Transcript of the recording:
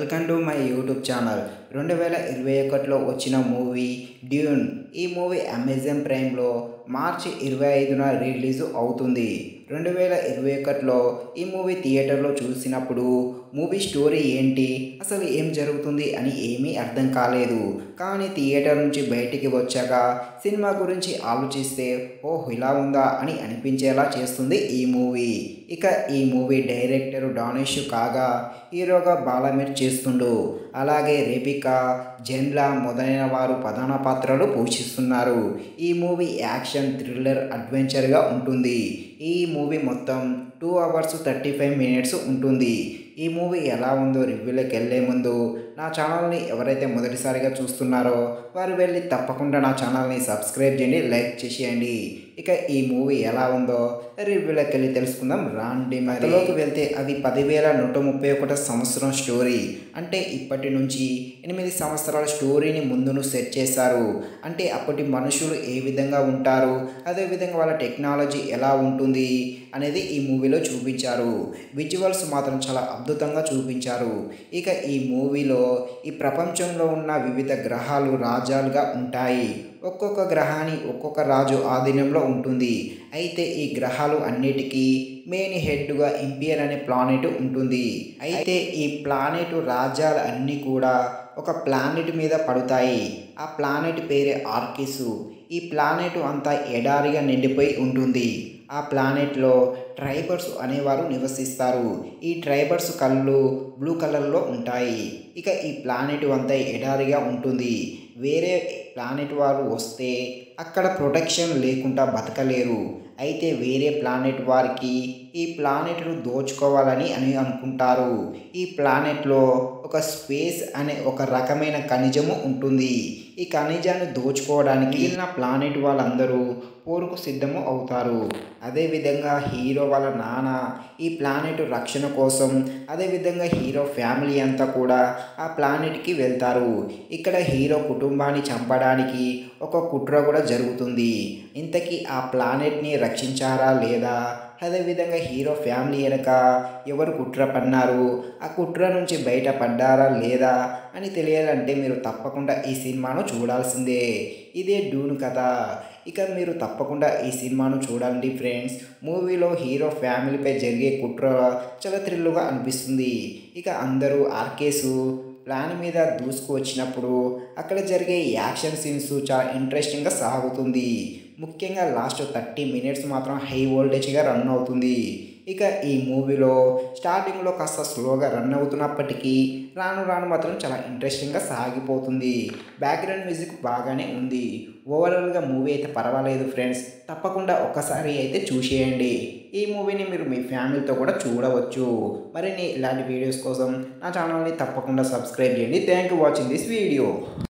welcome to my YouTube channel రెండు వేల ఇరవై ఒకటిలో వచ్చిన మూవీ డ్యూన్ ఈ మూవీ అమెజాన్ ప్రైమ్లో మార్చి ఇరవై ఐదున రిలీజ్ అవుతుంది రెండు వేల ఇరవై ఒకటిలో ఈ మూవీ థియేటర్లో చూసినప్పుడు మూవీ స్టోరీ ఏంటి అసలు ఏం జరుగుతుంది అని ఏమీ అర్థం కాలేదు కానీ థియేటర్ నుంచి బయటికి వచ్చాక సినిమా గురించి ఆలోచిస్తే ఓహ్ ఇలా ఉందా అని అనిపించేలా చేస్తుంది ఈ మూవీ ఇక ఈ మూవీ డైరెక్టర్ డానిష్ కాగా హీరోగా బాలమీర్ చేస్తుండు అలాగే రేపికా జెన్లా మొదలైన వారు ప్రధాన పాత్రలు పోషిస్తున్నారు ఈ మూవీ యాక్షన్ థ్రిల్లర్ అడ్వెంచర్గా ఉంటుంది ఈ మూవీ మొత్తం two hours thirty five minutes ఉంటుంది ఈ మూవీ ఎలా ఉందో రివ్యూలోకి వెళ్ళే ముందు నా ఛానల్ని ఎవరైతే మొదటిసారిగా చూస్తున్నారో వారు వెళ్ళి తప్పకుండా నా ఛానల్ని సబ్స్క్రైబ్ చేయండి లైక్ చేసేయండి ఇక ఈ మూవీ ఎలా ఉందో రివ్యూలోకి వెళ్ళి తెలుసుకుందాం రాండి మరిలోకి వెళ్తే అది పదివేల నూట ముప్పై ఒకటో సంవత్సరం స్టోరీ అంటే ఇప్పటి నుంచి ఎనిమిది సంవత్సరాల స్టోరీని ముందును సెట్ చేశారు అంటే అప్పటి మనుషులు ఏ విధంగా ఉంటారు అదేవిధంగా వాళ్ళ టెక్నాలజీ ఎలా ఉంటుంది అనేది ఈ మూవీలో చూపించారు విజువల్స్ మాత్రం చాలా అద్భుతంగా చూపించారు ఇక ఈ మూవీలో ఈ ప్రపంచంలో ఉన్న వివిధ గ్రహాలు రాజ్యాలుగా ఉంటాయి ఒక్కొక్క గ్రహాన్ని ఒక్కొక్క రాజు ఆధీనంలో ఉంటుంది అయితే ఈ గ్రహాలు అన్నిటికీ మెయిన్ హెడ్గా ఇంపియర్ అనే ప్లానెట్ ఉంటుంది అయితే ఈ ప్లానెట్ రాజ్యాలు అన్నీ కూడా ఒక ప్లానెట్ మీద పడతాయి ఆ ప్లానెట్ పేరే ఆర్కిసు ఈ ప్లానెట్ అంతా ఎడారిగా నిండిపోయి ఉంటుంది ఆ ప్లానెట్లో ట్రైబర్స్ అనేవారు నివసిస్తారు ఈ ట్రైబర్స్ కళ్ళు బ్లూ కలర్లో ఉంటాయి ఇక ఈ ప్లానెట్ అంతా ఎడారిగా ఉంటుంది వేరే ప్లానెట్ వారు వస్తే అక్కడ ప్రొటెక్షన్ లేకుండా బతకలేరు అయితే వేరే ప్లానెట్ వారికి ఈ ప్లానెట్ను దోచుకోవాలని అని అనుకుంటారు ఈ ప్లానెట్లో ఒక స్పేస్ అనే ఒక రకమైన ఖనిజము ఉంటుంది ఈ ఖనిజాన్ని దోచుకోవడానికి మిగిలిన ప్లానెట్ వాళ్ళందరూ పోరుకు సిద్ధము అవుతారు అదేవిధంగా హీరో వాళ్ళ నాన్న ఈ ప్లానెట్ రక్షణ కోసం అదేవిధంగా హీరో ఫ్యామిలీ అంతా కూడా ఆ ప్లానెట్కి వెళ్తారు ఇక్కడ హీరో కుటుంబాన్ని చంపడానికి ఒక కుట్ర కూడా జరుగుతుంది ఇంతకీ ఆ ప్లానెట్ని రక్షించారా లేదా అదేవిధంగా హీరో ఫ్యామిలీ వెనక ఎవరు కుట్ర పన్నారు ఆ కుట్ర నుంచి బయటపడ్డారా లేదా అని తెలియాలంటే మీరు తప్పకుండా ఈ సినిమాను చూడాల్సిందే ఇదే డూన్ కథ ఇక మీరు తప్పకుండా ఈ సినిమాను చూడండి ఫ్రెండ్స్ మూవీలో హీరో ఫ్యామిలీపై జరిగే కుట్ర చాలా థ్రిల్లుగా అనిపిస్తుంది ఇక అందరూ ఆర్కేసు ప్లాన్ మీద దూసుకు వచ్చినప్పుడు అక్కడ జరిగే యాక్షన్ సీన్స్ చాలా ఇంట్రెస్టింగ్గా సాగుతుంది ముఖ్యంగా లాస్ట్ థర్టీ మినిట్స్ మాత్రం హై వోల్టేజ్గా రన్ అవుతుంది ఇక ఈ మూవీలో స్టార్టింగ్లో కాస్త స్లోగా రన్ అవుతున్నప్పటికీ రాను రాను మాత్రం చాలా ఇంట్రెస్టింగ్గా సాగిపోతుంది బ్యాక్గ్రౌండ్ మ్యూజిక్ బాగానే ఉంది ఓవరాల్గా మూవీ అయితే పర్వాలేదు ఫ్రెండ్స్ తప్పకుండా ఒక్కసారి అయితే చూసేయండి ఈ మూవీని మీరు మీ ఫ్యామిలీతో కూడా చూడవచ్చు మరిన్ని ఇలాంటి వీడియోస్ కోసం నా ఛానల్ని తప్పకుండా సబ్స్క్రైబ్ చేయండి thank you watching this video